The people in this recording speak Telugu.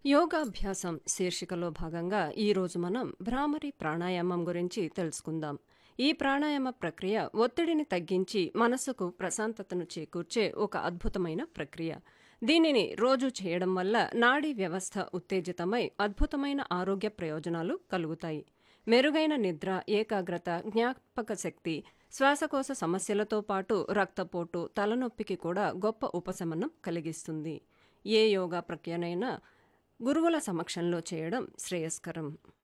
యోగాభ్యాసం శీర్షికలో భాగంగా ఈరోజు మనం భ్రామరి ప్రాణాయామం గురించి తెలుసుకుందాం ఈ ప్రాణాయామ ప్రక్రియ ఒత్తిడిని తగ్గించి మనసుకు ప్రశాంతతను చేకూర్చే ఒక అద్భుతమైన ప్రక్రియ దీనిని రోజు చేయడం వల్ల నాడీ వ్యవస్థ ఉత్తేజితమై అద్భుతమైన ఆరోగ్య ప్రయోజనాలు కలుగుతాయి మెరుగైన నిద్ర ఏకాగ్రత జ్ఞాపక శక్తి శ్వాసకోశ సమస్యలతో పాటు రక్తపోటు తలనొప్పికి కూడా గొప్ప ఉపశమనం కలిగిస్తుంది ఏ యోగా ప్రక్రియనైనా గురువుల సమక్షంలో చేయడం శ్రేయస్కరం